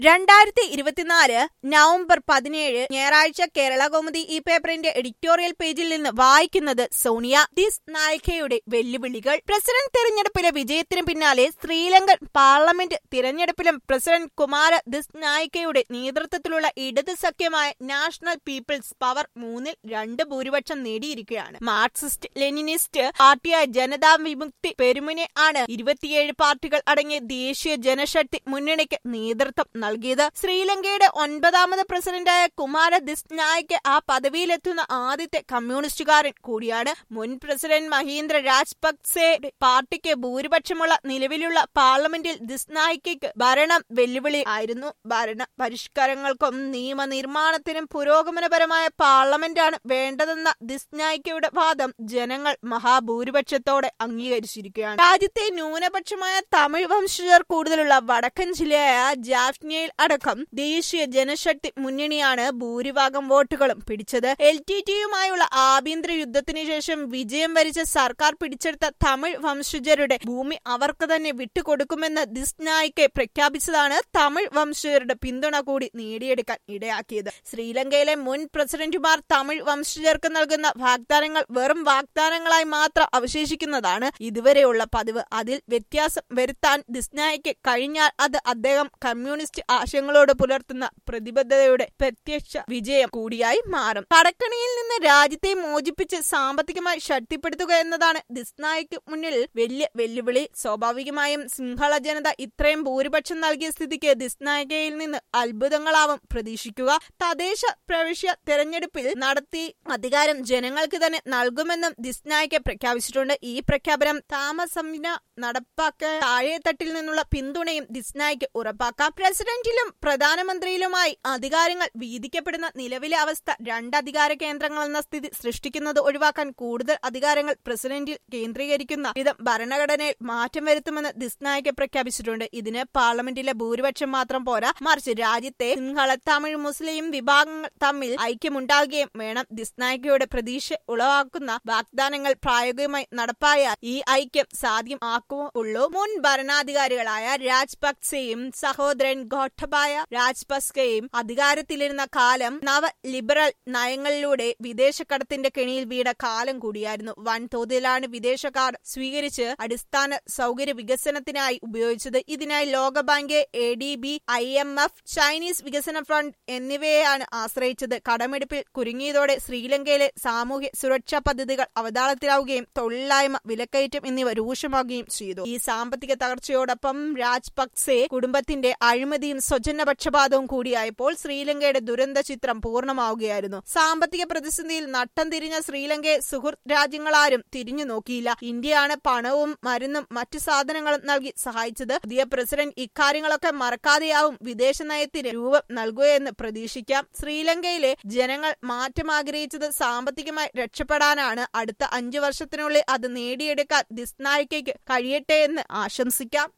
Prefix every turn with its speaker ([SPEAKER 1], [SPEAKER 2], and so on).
[SPEAKER 1] രണ്ടായിരത്തി ഇരുപത്തിനാല് നവംബർ പതിനേഴ് ഞായറാഴ്ച കേരള കൗമുദി ഈ പേപ്പറിന്റെ എഡിറ്റോറിയൽ പേജിൽ നിന്ന് വായിക്കുന്നത് സോണിയ ദിസ് നായികയുടെ വെല്ലുവിളികൾ പ്രസിഡന്റ് തെരഞ്ഞെടുപ്പിലെ വിജയത്തിന് പിന്നാലെ ശ്രീലങ്കൻ പാർലമെന്റ് തിരഞ്ഞെടുപ്പിലും പ്രസിഡന്റ് കുമാര ദിസ് നായികയുടെ നേതൃത്വത്തിലുള്ള ഇടത് സഖ്യമായ നാഷണൽ പീപ്പിൾസ് പവർ മൂന്നിൽ രണ്ട് ഭൂരിപക്ഷം നേടിയിരിക്കുകയാണ് മാർക്സിസ്റ്റ് ലെനിനിസ്റ്റ് പാർട്ടിയായ ജനതാ വിമുക്തി പെരുമുനെ ആണ് ഇരുപത്തിയേഴ് പാർട്ടികൾ അടങ്ങിയ ദേശീയ ജനശക്തി മുന്നണിക്ക് നേതൃത്വം നൽകിയത് ശ്രീലങ്കയുടെ ഒൻപതാമത് പ്രസിഡന്റായ കുമാര ദിസ്നായിക്ക് ആ പദവിയിലെത്തുന്ന ആദ്യത്തെ കമ്മ്യൂണിസ്റ്റുകാരൻ കൂടിയാണ് മുൻ പ്രസിഡന്റ് മഹീന്ദ്ര രാജപക്സെ പാർട്ടിക്ക് ഭൂരിപക്ഷമുള്ള നിലവിലുള്ള പാർലമെന്റിൽ ദിസ്നായിക്കയ്ക്ക് ഭരണം വെല്ലുവിളി ആയിരുന്നു ഭരണ പരിഷ്കാരങ്ങൾക്കും നിയമനിർമ്മാണത്തിനും പുരോഗമനപരമായ പാർലമെന്റാണ് വേണ്ടതെന്ന ദിസ്നായിക്കയുടെ വാദം ജനങ്ങൾ മഹാഭൂരിപക്ഷത്തോടെ അംഗീകരിച്ചിരിക്കുകയാണ് രാജ്യത്തെ ന്യൂനപക്ഷമായ തമിഴ് വംശജർ കൂടുതലുള്ള വടക്കൻ ജില്ലയായ ജാഫ്നിയയിൽ അടക്കം ദേശീയ ജനശക്തി മുന്നണിയാണ് ഭൂരിഭാഗം വോട്ടുകളും പിടിച്ചത് എൽ ടി ടിയുമായുള്ള ആഭ്യന്തര യുദ്ധത്തിന് ശേഷം വിജയം വരിച്ച സർക്കാർ പിടിച്ചെടുത്ത തമിഴ് വംശജരുടെ ഭൂമി അവർക്ക് തന്നെ വിട്ടുകൊടുക്കുമെന്ന് ദിസ്നായിക്കെ പ്രഖ്യാപിച്ചതാണ് തമിഴ് വംശജരുടെ പിന്തുണ കൂടി നേടിയെടുക്കാൻ ഇടയാക്കിയത് ശ്രീലങ്കയിലെ മുൻ പ്രസിഡന്റുമാർ തമിഴ് വംശജർക്ക് നൽകുന്ന വാഗ്ദാനങ്ങൾ വെറും വാഗ്ദാനങ്ങളായി മാത്രം അവശേഷിക്കുന്നതാണ് ഇതുവരെയുള്ള പതിവ് അതിൽ വ്യത്യാസം വരുത്താൻ ദിസ്നായിക്ക് കഴിഞ്ഞാൽ അത് അദ്ദേഹം കമ്മ്യൂണിസ്റ്റ് ആശയങ്ങളോട് പുലർത്തുന്ന പ്രതിബദ്ധതയുടെ പ്രത്യക്ഷ വിജയം കൂടിയായി മാറും കടക്കണിയിൽ നിന്ന് രാജ്യത്തെ മോചിപ്പിച്ച് സാമ്പത്തികമായി ശക്തിപ്പെടുത്തുക എന്നതാണ് ദിസ്നായിക്ക് മുന്നിൽ വലിയ വെല്ലുവിളി സ്വാഭാവികമായും സിംഹള ജനത ഇത്രയും ഭൂരിപക്ഷം നൽകിയ സ്ഥിതിക്ക് ദിസ്നായികയിൽ നിന്ന് അത്ഭുതങ്ങളാവും പ്രതീക്ഷിക്കുക തദ്ദേശ പ്രവിശ്യ തെരഞ്ഞെടുപ്പിൽ നടത്തി അധികാരം ജനങ്ങൾക്ക് തന്നെ നൽകുമെന്നും ദിസ്നായിക്ക് പ്രഖ്യാപിച്ചിട്ടുണ്ട് ഈ പ്രഖ്യാപനം താമസംന നടപ്പാക്കാൻ താഴെത്തട്ടിൽ നിന്നുള്ള പിന്തുണയും ദിസ്നായിക്ക് ഉറപ്പാക്കാം പ്രസിഡന്റിലും പ്രധാനമന്ത്രിയിലുമായി അധികാരങ്ങൾ വീതിക്കപ്പെടുന്ന നിലവിലെ അവസ്ഥ രണ്ട് അധികാര കേന്ദ്രങ്ങൾ എന്ന സ്ഥിതി സൃഷ്ടിക്കുന്നത് ഒഴിവാക്കാൻ കൂടുതൽ അധികാരങ്ങൾ പ്രസിഡന്റിൽ കേന്ദ്രീകരിക്കുന്ന വിധം ഭരണഘടനയിൽ മാറ്റം വരുത്തുമെന്ന് ദിസ്നായിക്ക് പ്രഖ്യാപിച്ചിട്ടുണ്ട് ഇതിന് പാർലമെന്റിലെ ഭൂരിപക്ഷം മാത്രം പോരാ മറിച്ച് രാജ്യത്തെ സിംഹള തമിഴ് മുസ്ലിം വിഭാഗങ്ങൾ തമ്മിൽ ഐക്യമുണ്ടാകുകയും വേണം ദിസ്നായിക്കയുടെ പ്രതീക്ഷ ഉളവാക്കുന്ന വാഗ്ദാനങ്ങൾ പ്രായോഗികമായി നടപ്പായാൽ ഈ ഐക്യം സാധ്യമാക്കുള്ളൂ മുൻ ഭരണാധികാരികളായ രാജ്പക്സെയും സഹോദരൻ ഗോട്ടബായ രാജ്പക്സെയും അധികാരത്തിലിരുന്ന കാലം നവ ലിബറൽ നയങ്ങളിലൂടെ വിദേശക്കടത്തിന്റെ കെണിയിൽ വീണ കാലം കൂടിയായിരുന്നു വൻതോതിലാണ് വിദേശക്കാർ സ്വീകരിച്ച് അടിസ്ഥാന സൗകര്യ വികസനത്തിനായി ഉപയോഗിച്ചത് ഇതിനായി ലോകബാങ്ക് A D B I M F Chinese വികസന ഫണ്ട് എന്നിവയെയാണ് ആശ്രയിച്ചത് കടമെടുപ്പിൽ കുരുങ്ങിയതോടെ ശ്രീലങ്കയിലെ സാമൂഹ്യ സുരക്ഷാ പദ്ധതികൾ അവതാളത്തിലാവുകയും തൊഴിലില്ലായ്മ വിലക്കയറ്റം എന്നിവ രൂക്ഷമാകുകയും ചെയ്തു ഈ സാമ്പത്തിക തകർച്ചയോടൊപ്പം രാജ്പക്സെ കുടുംബത്തിന്റെ അഴിമതിയും സ്വജന പക്ഷപാതവും കൂടിയായപ്പോൾ ശ്രീലങ്കയുടെ ദുരന്ത ചിത്രം പൂർണ്ണമാവുകയായിരുന്നു സാമ്പത്തിക പ്രതിസന്ധിയിൽ നട്ടം തിരിഞ്ഞ ശ്രീലങ്കയെ സുഹൃത്ത് രാജ്യങ്ങളാരും തിരിഞ്ഞു നോക്കിയില്ല ഇന്ത്യയാണ് പണവും മരുന്നും മറ്റു സാധനങ്ങളും നൽകി സഹായിച്ചത് പുതിയ പ്രസിഡന്റ് ഇക്കാര്യങ്ങളൊക്കെ മറക്കാതെയാവും വിദേശ നയത്തിന് രൂപം നൽകുകയെന്ന് പ്രതീക്ഷിക്കാം ശ്രീലങ്കയിലെ ജനങ്ങൾ മാറ്റം ആഗ്രഹിച്ചത് സാമ്പത്തികമായി രക്ഷപ്പെടാനാണ് അടുത്ത അഞ്ചു വർഷത്തിനുള്ളിൽ അത് നേടിയെടുക്കാൻ ദിസ്നായിക്കയ്ക്ക് കഴിയട്ടെ എന്ന് ആശംസിക്കാം